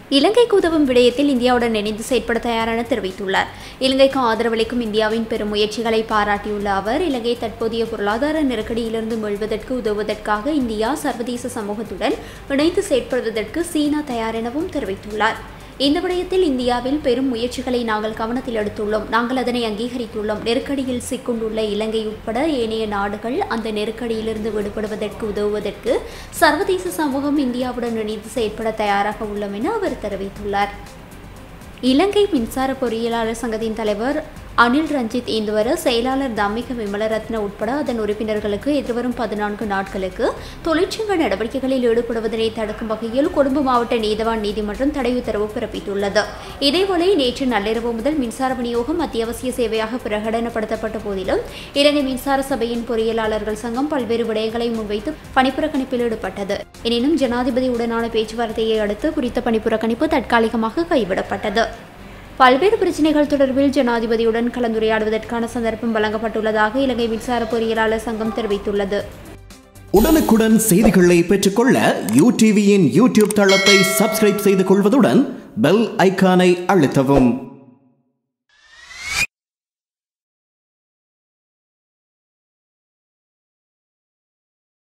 இலங்கைக்கு உதவும் விடயத்தில் இந்தியாவுடன் இணைந்து செயற்பட தயாரென தெரிவித்துள்ளார் இலங்கைக்கு ஆதரவளிக்கும் இந்தியாவின் பெரும் முயற்சிகளை பாராட்டியுள்ள அவர் இலங்கை தற்போதைய பொருளாதார நெருக்கடியிலிருந்து மீள்வதற்கு உதவுவதற்காக இந்தியா சர்வதேச சமூகத்துடன் இணைந்து செயற்படுவதற்கு சீனா தயார் எனவும் தெரிவித்துள்ளார் இந்த விடயத்தில் இந்தியாவில் பெரும் முயற்சிகளை நாங்கள் கவனத்தில் எடுத்துள்ளோம் நாங்கள் அதனை அங்கீகரித்துள்ளோம் நெருக்கடியில் சிக்குண்டுள்ள இலங்கை உட்பட ஏனைய நாடுகள் அந்த நெருக்கடியிலிருந்து விடுபடுவதற்கு உதவுவதற்கு சர்வதேச சமூகம் இந்தியாவுடன் இணைந்து செயற்பட தயாராக உள்ளோம் என அவர் தெரிவித்துள்ளார் இலங்கை மின்சார பொறியியலாளர் சங்கத்தின் தலைவர் அனில் ரஞ்சித் இந்துவர செயலாளர் தம்மிக விமலரத்ன உட்பட அதன் உறுப்பினர்களுக்கு எதிர்வரும் பதினான்கு நாட்களுக்கு தொழிற்சங்க நடவடிக்கைகளில் ஈடுபடுவதனை தடுக்கும் வகையில் கொழும்பு மாவட்ட நீதவான் நீதிமன்றம் தடை உத்தரவு பிறப்பித்துள்ளது இதேவேளை நேற்று நள்ளிரவு முதல் மின்சார விநியோகம் அத்தியாவசிய சேவையாக பிரகடனப்படுத்தப்பட்ட போதிலும் இலங்கை மின்சார சபையின் பொறியியலாளர்கள் சங்கம் பல்வேறு விடயங்களை முன்வைத்து பணிப்புறக்கணிப்பில் ஈடுபட்டது எனினும் ஜனாதிபதியுடனான பேச்சுவார்த்தையை அடுத்து குறித்த பணிப்புறக்கணிப்பு தற்காலிகமாக கைவிடப்பட்டது பல்வேறு பிரச்சினைகள் தொடர்பில் ஜனாதிபதியுடன் கலந்துரையாடுவதற்கான சந்தர்ப்பம் வழங்கப்பட்டுள்ளதாக இலங்கை மின்சார பொறியியலாளர் சங்கம் தெரிவித்துள்ளது உடனுக்குடன் செய்திகளை பெற்றுக்கொள்ள யூ டிவியின் யூடியூப் தளத்தை சப்ஸ்கிரைப் செய்து கொள்வதுடன் பெல் ஐகானை அழுத்தவும்